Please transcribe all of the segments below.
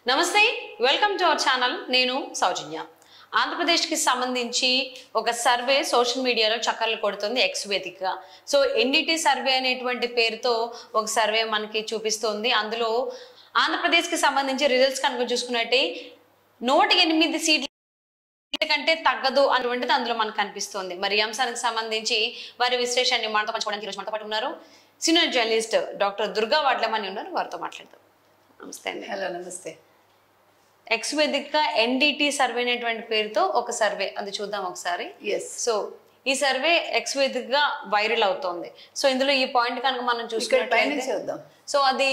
నమస్తే welcome to our channel నేను సౌజన్య ఆంధ్రప్రదేశ్కి సంబంధించి ఒక సర్వే సోషల్ మీడియాలో చక్కర్లు కొడుతుంది ఎక్స్ వేదికగా సో ఎన్డిటి సర్వే అనేటువంటి పేరుతో ఒక సర్వే మనకి చూపిస్తుంది అందులో ఆంధ్రప్రదేశ్కి సంబంధించి రిజల్ట్స్ కనుక చూసుకున్నట్టే నూట ఎనిమిది సీట్లు కంటే తగ్గదు అటువంటిది అందులో మనకు కనిపిస్తుంది మరి ఈ అంశానికి సంబంధించి వారి విశ్లేషణని మనతో పంచుకోవడానికి ఈరోజు మనతో పాటు ఉన్నారు senior journalist doctor Durga Vadlamani ఉన్నారు వారితో మాట్లాడదాం నమస్తే అండి హలో నమస్తే ఎక్స్ వేదిక ఎన్డిటి సర్వే అనేటువంటి పేరుతో ఒక సర్వే అది చూద్దాం ఒకసారి ఎస్ సో ఈ సర్వే ఎక్స్ వేదికగా వైరల్ అవుతోంది సో ఇందులో ఈ పాయింట్ కనుక మనం ఇక్కడ పైన చూసుకున్నట్లయితే చూద్దాం సో అది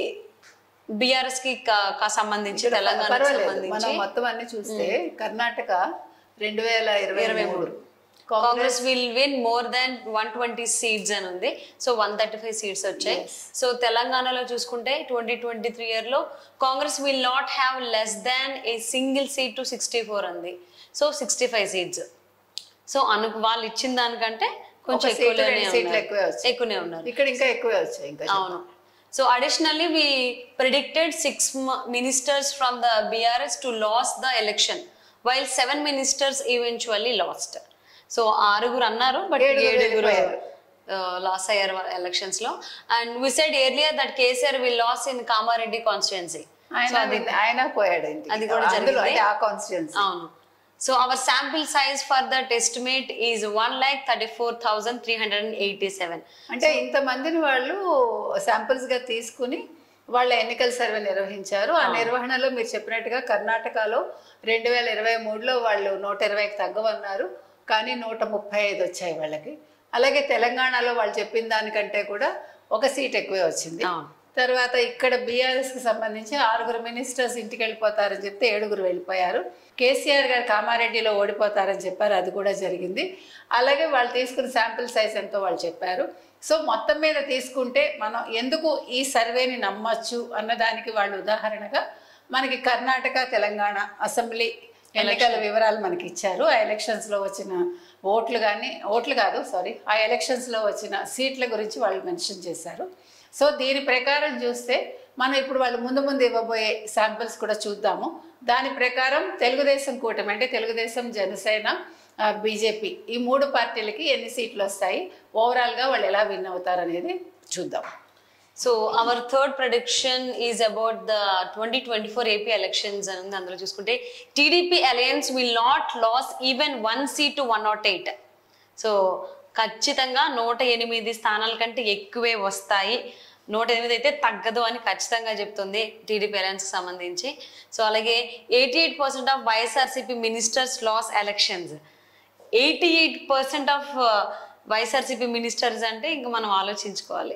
బిఆర్ఎస్ కి కా- కా సంబంధించి తెలంగాణకు పర్వాలేదు సంబంధించి మనం మొత్తం అన్ని చూస్తే కర్ణాటక రెండు వేల ఇరవై ఇరవై మూడు మూడు Congress will win more than one twenty seats అని ఉంది so one thirty five seats వచ్చాయి సో తెలంగాణలో చూసుకుంటే ట్వంటీ ట్వంటీ త్రీ ఇయర్ లో Congress will not have less than a single seat to sixty four ఉంది so sixty five seats so అను వాళ్ళు ఇచ్చిన దానికంటే కొంచెం ఒక సీటు, ఎక్కువనే రెండు సీట్లు ఉన్నారు. ఎక్కువే వచ్చాయి. ఎక్కువనే ఉన్నారు ఇక్కడ ఇంకా ఎక్కువే వచ్చాయి ఇంకా అవును so additionally we predicted six ministers from the BRS to lose the election while seven ministers eventually lost so ఆరుగురు అన్నారు బట్ ఏడుగురు ఏడుగురు వెళ్ళిపోయారు. లాస్ అయ్యారు ఎలక్షన్స్ లో and we said earlier that KCR will lose in Kamareddy constituency ఆయన ఆయన పోయాడు ఇంటికి. అది కూడా అందులో జరిగింది. అంటే ఆ కాన్స్టిట్యున్సీ అవును so our sample size for that estimate is one lakh thirty four thousand three hundred and eighty seven అంటే ఇంతమందిని వాళ్ళు శాంపిల్స్ గా తీసుకుని వాళ్ళ ఎన్నికల సర్వే నిర్వహించారు ఆ నిర్వహణలో మీరు చెప్పినట్టుగా కర్ణాటకలో రెండు వేల ఇరవై మూడులో వాళ్ళు నూట ఇరవైకి తగ్గవన్నారు కానీ నూట ముప్పై ఐదు వచ్చాయి వాళ్ళకి అలాగే తెలంగాణలో వాళ్ళు చెప్పిన దానికంటే కూడా ఒక సీట్ ఎక్కువే వచ్చింది అవును. తర్వాత ఇక్కడ బీఆర్ఎస్ కి సంబంధించి ఆరుగురు మినిస్టర్స్ ఇంటికి వెళ్ళిపోతారని చెప్తే ఏడుగురు వెళ్ళిపోయారు కేసీఆర్ గారు కామారెడ్డిలో ఓడిపోతారని చెప్పారు అది కూడా జరిగింది అలాగే వాళ్ళు తీసుకున్న శాంపిల్ సైజ్ ఎంతో వాళ్ళు చెప్పారు సో మొత్తం మీద తీసుకుంటే మనం ఎందుకు ఈ సర్వేని నమ్మచ్చు అన్నదానికి వాళ్ళు ఉదాహరణగా మనకి కర్ణాటక తెలంగాణ అసెంబ్లీ ఎన్నికల వివరాలు మనకి ఇచ్చారు ఆ ఎలక్షన్స్ లో వచ్చిన ఓట్లు కానీ ఓట్లు కాదు సారీ ఆ ఎలక్షన్స్ లో వచ్చిన సీట్ల గురించి వాళ్ళు మెన్షన్ చేశారు సో దీని ప్రకారం చూస్తే మనం ఇప్పుడు వాళ్ళు ముందు ముందు ఇవ్వబోయే శాంపిల్స్ కూడా చూద్దాము దాని ప్రకారం తెలుగుదేశం కూటమి అంటే తెలుగుదేశం జనసేన బీజేపీ ఈ మూడు పార్టీలకి ఎన్ని సీట్లు వస్తాయి ఓవరాల్గా వాళ్ళు ఎలా విన్ అవుతారు అనేది చూద్దాం so our third prediction is about the twenty twenty four AP elections అని ఉంది అందులో చూసుకుంటే TDP alliance will not lose even one seat to one not eight so ఖచ్చితంగా నూట ఎనిమిది స్థానాల కంటే ఎక్కువే వస్తాయి నూట ఎనిమిది అయితే తగ్గదు అని ఖచ్చితంగా చెప్తుంది టీడీపీ అలయన్స్కి సంబంధించి సో అలాగే eighty eight percent of YSRCP ministers lose elections eighty eight percent of YSRCP ministers అంటే ఇంకా మనం ఆలోచించుకోవాలి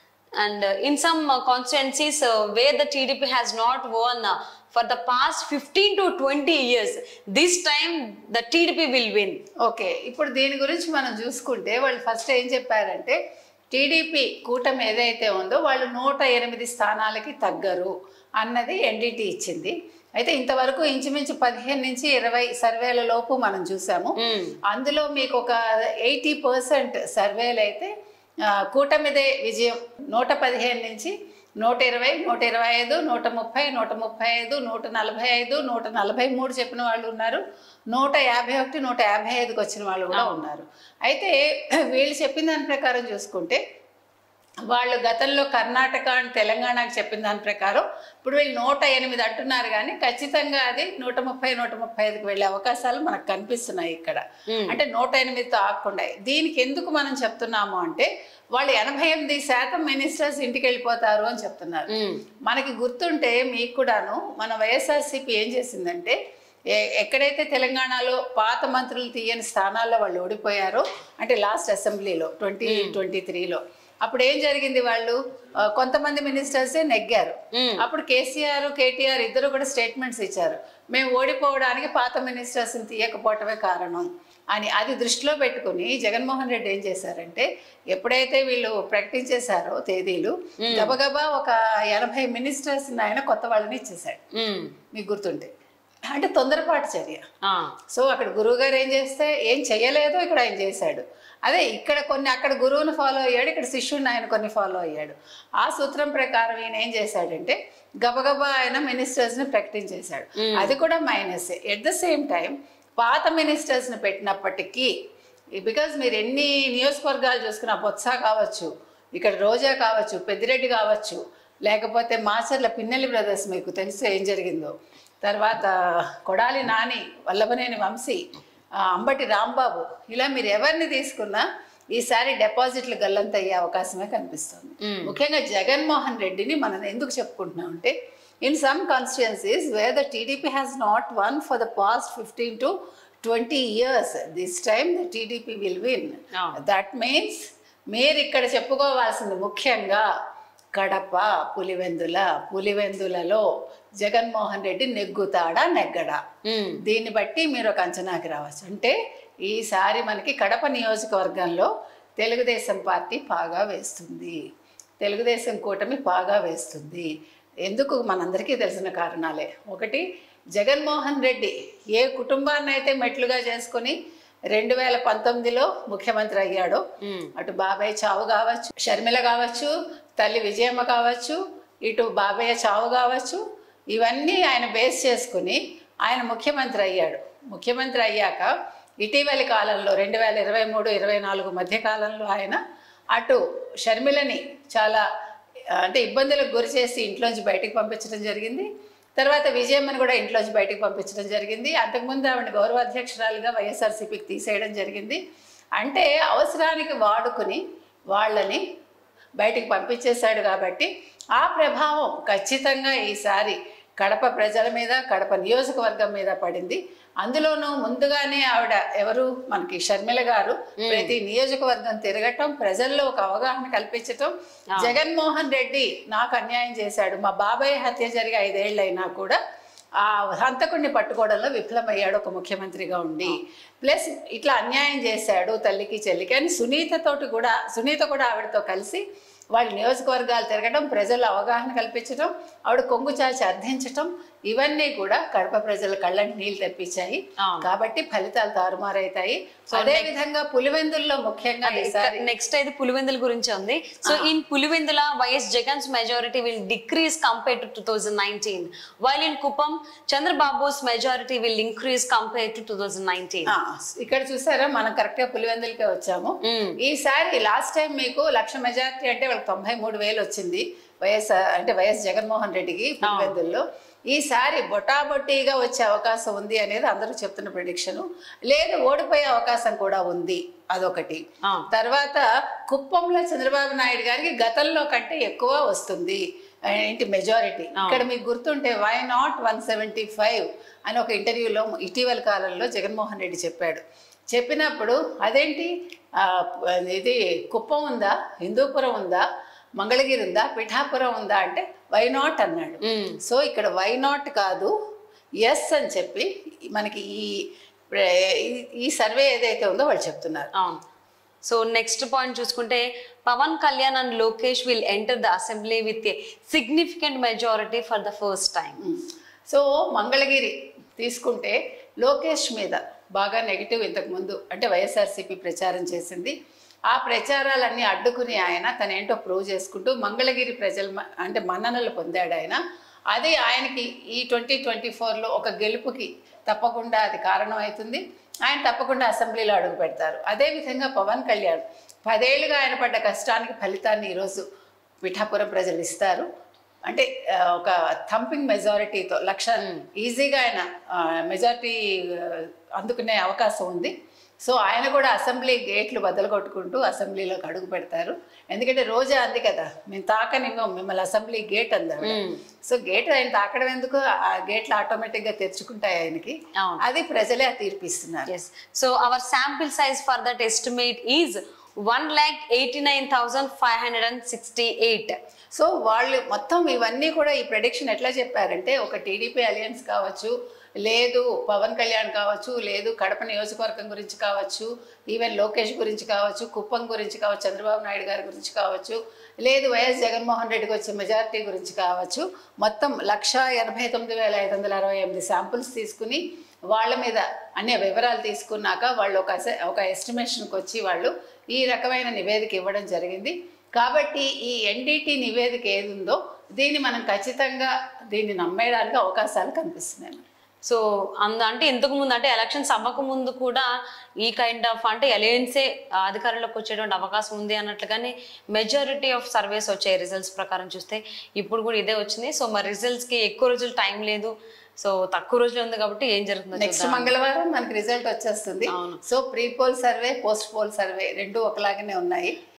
and uh, in some uh, constituencies uh, where the TDP has not won uh, for the past 15 to 20 years, this time the TDP will win. Okay ఇప్పుడు దీని గురించి మనం చూసుకుంటే వాళ్ళు ఫస్ట్ ఏం చెప్పారంటే టీడీపీ కూటమి ఏదైతే ఉందో వాళ్ళు నూట ఎనిమిది స్థానాలకి తగ్గరు అన్నది ఎన్డీటీ ఇచ్చింది అయితే ఇంతవరకు ఇంచుమించు పదిహేను నుంచి ఇరవై సర్వేల లోపు మనం చూసాము అందులో మీకు ఒక ఎయిటీ పర్సెంట్ సర్వేలు అయితే ఆ, కూటమిదే విజయం నూట పదిహేను నుంచి నూట ఇరవై నూట ఇరవై ఐదు నూట ముప్పై నూట ముప్పై ఐదు నూట నలభై ఐదు నూట నలభై మూడు చెప్పిన వాళ్ళు ఉన్నారు నూట యాభై ఒకటి నూట యాభై ఐదుకి వచ్చిన వాళ్ళు కూడా ఉన్నారు అయితే వీళ్ళు చెప్పిన దాని ప్రకారం చూసుకుంటే వాళ్ళు గతంలో కర్ణాటక అండ్ తెలంగాణకు చెప్పిన దాని ప్రకారం ఇప్పుడు వీళ్ళు నూట ఎనిమిది అంటున్నారు కానీ ఖచ్చితంగా అది నూట ముప్పై నూట ముప్పై ఐదుకి వెళ్ళే అవకాశాలు మనకు కనిపిస్తున్నాయి ఇక్కడ అంటే నూట ఎనిమిదితో ఆగకుండా దీనికి ఎందుకు మనం చెప్తున్నాము అంటే వాళ్ళు ఎనభై ఎనిమిది శాతం మినిస్టర్స్ ఇంటికి వెళ్ళిపోతారు అని చెప్తున్నారు మనకి గుర్తుంటే మీకు కూడాను మన వైఎస్ఆర్సీపీ ఏం చేసిందంటే ఏ- ఎక్కడైతే తెలంగాణలో పాత మంత్రులు తీయని స్థానాల్లో వాళ్ళు ఓడిపోయారో అంటే లాస్ట్ అసెంబ్లీలో ట్వంటీ ట్వంటీ త్రీలో అప్పుడు ఏం జరిగింది వాళ్ళు ఆ, కొంతమంది మినిస్టర్సే నెగ్గారు అప్పుడు కేసీఆర్ కేటీఆర్ ఇద్దరు కూడా స్టేట్మెంట్స్ ఇచ్చారు మేము ఓడిపోవడానికి పాత మినిస్టర్స్ తీయకపోవటమే కారణం అని అది దృష్టిలో పెట్టుకుని జగన్మోహన్ రెడ్డి ఏం చేశారంటే ఎప్పుడైతే వీళ్ళు ప్రకటించేశారో తేదీలు గబగబా ఒక ఎనభై మినిస్టర్స్ ఆయన కొత్త వాళ్ళని ఇచ్చేశాడు Mm. మీకు గుర్తుంటే అంటే తొందరపాటు చర్య సో అక్కడ గురువు గారు ఏం చేస్తే ఏం చేయలేదు ఇక్కడ ఆయన చేశాడు అదే ఇక్కడ కొన్ని అక్కడ గురువుని ఫాలో అయ్యాడు ఇక్కడ శిష్యుడిని ఆయన కొన్ని ఫాలో అయ్యాడు ఆ సూత్రం ప్రకారం ఈయన ఏం చేశాడంటే గబగబా ఆయన మినిస్టర్స్ని ప్రకటించేశాడు అది కూడా minus at the same time పాత మినిస్టర్స్ని పెట్టినప్పటికీ బికాజ్ మీరు ఎన్ని నియోజకవర్గాలు చూసుకున్నా బొత్స కావచ్చు ఇక్కడ రోజా కావచ్చు పెద్దిరెడ్డి కావచ్చు లేకపోతే మాచర్ల పిన్నెల్లి బ్రదర్స్ మీకు తెలుసు ఏం జరిగిందో తర్వాత కొడాలి నాని వల్లభనేని వంశీ ఆ, అంబటి రాంబాబు ఇలా మీరు ఎవరిని తీసుకున్నా ఈసారి డిపాజిట్లు గల్లంత అయ్యే అవకాశమే కనిపిస్తుంది ముఖ్యంగా జగన్మోహన్ రెడ్డిని మనం ఎందుకు చెప్పుకుంటున్నాం అంటే in some constituencies where the TDP has not won for the past fifteen to twenty years this time the TDP will win Ah. That means మీరు ఇక్కడ చెప్పుకోవాల్సింది ముఖ్యంగా కడప పులివెందుల పులివెందులలో జగన్మోహన్ రెడ్డి నెగ్గుతాడా నెగ్గడా దీన్ని బట్టి మీరు ఒక అంచనాకి రావచ్చు అంటే ఈసారి మనకి కడప నియోజకవర్గంలో తెలుగుదేశం పార్టీ పాగా వేస్తుంది తెలుగుదేశం కూటమి పాగా వేస్తుంది ఎందుకు మనందరికీ తెలిసిన కారణాలే ఒకటి జగన్మోహన్ రెడ్డి ఏ కుటుంబాన్ని అయితే మెట్లుగా చేసుకొని రెండు వేల పంతొమ్మిదిలో ముఖ్యమంత్రి అయ్యాడో అటు బాబాయ్ చావు కావచ్చు షర్మిల కావచ్చు తల్లి విజయమ్మ కావచ్చు ఇటు బాబాయ్ చావు కావచ్చు ఇవన్నీ ఆయన బేస్ చేసుకుని ఆయన ముఖ్యమంత్రి అయ్యాడు ముఖ్యమంత్రి అయ్యాక ఇటీవలి కాలంలో రెండు వేల ఇరవై మూడు ఇరవై నాలుగు మధ్య కాలంలో ఆయన అటు షర్మిలని చాలా ఆ, అంటే ఇబ్బందులకు గురి చేసి ఇంట్లోంచి బయటికి పంపించడం జరిగింది తర్వాత విజయమ్మని కూడా ఇంట్లోంచి బయటికి పంపించడం జరిగింది అంతకుముందు ఆవిడ గౌరవ అధ్యక్షురాలుగా వైఎస్ఆర్సీపీకి తీసేయడం జరిగింది అంటే అవసరానికి వాడుకుని వాళ్ళని బయటికి పంపించేశాడు కాబట్టి ఆ ప్రభావం ఖచ్చితంగా ఈసారి కడప ప్రజల మీద కడప నియోజకవర్గం మీద పడింది అందులోనూ ముందుగానే ఆవిడ ఎవరు మనకి షర్మిల గారు ప్రతి నియోజకవర్గం తిరగటం ప్రజల్లో ఒక అవగాహన కల్పించటం జగన్మోహన్ రెడ్డి నాకు అన్యాయం చేశాడు మా బాబాయ్ హత్య జరిగి ఐదేళ్లైనా కూడా ఆ హంతకుడిని పట్టుకోవడంలో విఫలమయ్యాడు ఒక ముఖ్యమంత్రిగా ఉండి ప్లస్ ఇట్లా అన్యాయం చేశాడు తల్లికి చెల్లికి అని సునీతతోటి కూడా సునీత కూడా ఆవిడతో కలిసి వాళ్ళ నియోజకవర్గాలు తిరగడం ప్రజలు అవగాహన కల్పించడం ఆవిడ కొంగు చాచి అర్థించటం ఇవన్నీ కూడా కడప ప్రజల కళ్ళంటి నీళ్ళు తెప్పించాయి అవును. కాబట్టి ఫలితాలు తారుమారైతాయి అదే విధంగా పులివెందుల్లో ముఖ్యంగా ఈసారి నెక్స్ట్ అయితే పులివెందుల గురించి ఉంది so in Pulivendula YS Jagan's majority will decrease compared to two thousand nineteen while in Kuppam Chandrababu's majority will increase compared to two thousand nineteen ఆ, ఇక్కడ చూసారా మనం కరెక్ట్ గా పులివెందులకే వచ్చాము ఈసారి లాస్ట్ టైం మీకు లక్ష మెజారిటీ అంటే వాళ్ళకి తొంభై మూడు వేలు వచ్చింది వైఎస్ అంటే వైఎస్ జగన్మోహన్ రెడ్డికి పులివెందుల్లో ఈసారి బొటాబొట్టిగా వచ్చే అవకాశం ఉంది అనేది అందరూ చెప్తున్న ప్రిడిక్షన్ లేదు ఓడిపోయే అవకాశం కూడా ఉంది అదొకటి ఆ. తర్వాత కుప్పంలో చంద్రబాబు నాయుడు గారికి గతంలో కంటే ఎక్కువ వస్తుంది ఆ, ఏంటి మెజారిటీ ఇక్కడ మీకు గుర్తుంటే why not one seventy five అని ఒక ఇంటర్వ్యూలో ఇటీవల కాలంలో జగన్మోహన్ రెడ్డి చెప్పాడు చెప్పినప్పుడు అదేంటి ఆ, ఇది కుప్పం ఉందా హిందూపురం ఉందా మంగళగిరి ఉందా పిఠాపురం ఉందా అంటే వై నాట్ అన్నాడు సో ఇక్కడ వై నాట్ కాదు ఎస్ అని చెప్పి మనకి ఈ ఈ- ఈ సర్వే ఏదైతే ఉందో వాళ్ళు చెప్తున్నారు అవును సో నెక్స్ట్ పాయింట్ చూసుకుంటే Pawan Kalyan and Lokesh will enter the assembly with a significant majority for the first time so Mangalagiri తీసుకుంటే లోకేష్ మీద బాగా నెగిటివ్ ఇంతకుముందు అంటే వైఎస్ఆర్సీపీ ప్రచారం చేసింది ఆ ప్రచారాలన్నీ అడ్డుకుని ఆయన తనేంటో ప్రూవ్ చేసుకుంటూ మంగళగిరి ప్రజల మ- అంటే మన్ననలు పొందాడు ఆయన అది ఆయనకి ఈ ట్వంటీ ట్వంటీ ఫోర్లో ఒక గెలుపుకి తప్పకుండా అది కారణం అవుతుంది ఆయన తప్పకుండా అసెంబ్లీలో అడుగు పెడతారు అదేవిధంగా పవన్ కళ్యాణ్ పదేళ్లుగా ఆయన పడ్డ కష్టానికి ఫలితాన్ని ఈరోజు పిఠాపురం ప్రజలు ఇస్తారు అంటే ఆ, ఒక థంపింగ్ మెజారిటీతో లక్ష ఈజీగా ఆయన మెజారిటీ అందుకునే అవకాశం ఉంది సో ఆయన కూడా అసెంబ్లీ గేట్లు బద్దలు కొట్టుకుంటూ అసెంబ్లీలోకి అడుగు పెడతారు ఎందుకంటే రోజా అంది కదా మేము తాకనివ్వం మిమ్మల్ని అసెంబ్లీ గేట్ అంది ఆవిడ. సో గేట్ ఆయన తాకడం ఎందుకు ఆ గేట్లు ఆటోమేటిక్గా తెరుచుకుంటాయి ఆయనకి అవును. అది ప్రజలే ఆ తీర్పిస్తున్నారు Yes. So our sample size for that estimate is one lakh eighty nine thousand five hundred and sixty eight so వాళ్ళు మొత్తం ఇవన్నీ కూడా ఈ ప్రెడిక్షన్ ఎట్లా చెప్పారంటే ఒక టీడీపీ అలయన్స్ కావచ్చు లేదు పవన్ కళ్యాణ్ కావచ్చు లేదు కడప నియోజకవర్గం గురించి కావచ్చు ఈవెన్ లోకేష్ గురించి కావచ్చు కుప్పం గురించి కావచ్చు చంద్రబాబు నాయుడు గారి గురించి కావచ్చు లేదు వైఎస్ జగన్మోహన్ రెడ్డికి వచ్చే మెజారిటీ గురించి కావచ్చు మొత్తం లక్ష ఎనభై తొమ్మిది వేల ఐదు వందల అరవై ఎనిమిది శాంపుల్స్ తీసుకుని వాళ్ళ మీద అనే వివరాలు తీసుకున్నాక వాళ్ళు ఒక అసె- ఒక ఎస్టిమేషన్కి వచ్చి వాళ్ళు ఈ రకమైన నివేదిక ఇవ్వడం జరిగింది కాబట్టి ఈ ఎన్డీటీ నివేదిక ఏది ఉందో దీన్ని మనం ఖచ్చితంగా దీన్ని నమ్మేయడానికి అవకాశాలు కనిపిస్తున్నాయి సో అంద అంటే ఇంతకు ముందు అంటే ఎలక్షన్స్ అవ్వక ముందు కూడా ఈ కైండ్ ఆఫ్ అంటే అలయన్సే అధికారంలోకి వచ్చేటువంటి అవకాశం ఉంది అన్నట్లుగానే మెజారిటీ ఆఫ్ సర్వేస్ వచ్చాయి రిజల్ట్స్ ప్రకారం చూస్తే ఇప్పుడు కూడా ఇదే వచ్చింది సో మరి రిజల్ట్స్ కి ఎక్కువ రోజులు టైం లేదు సో తక్కువ రోజులు ఉంది కాబట్టి ఏం జరుగుతుందో నెక్స్ట్ చూద్దాం. మంగళవారం మనకి రిజల్ట్ వచ్చేస్తుంది అవును. So pre poll survey post poll survey రెండు ఒకలాగానే ఉన్నాయి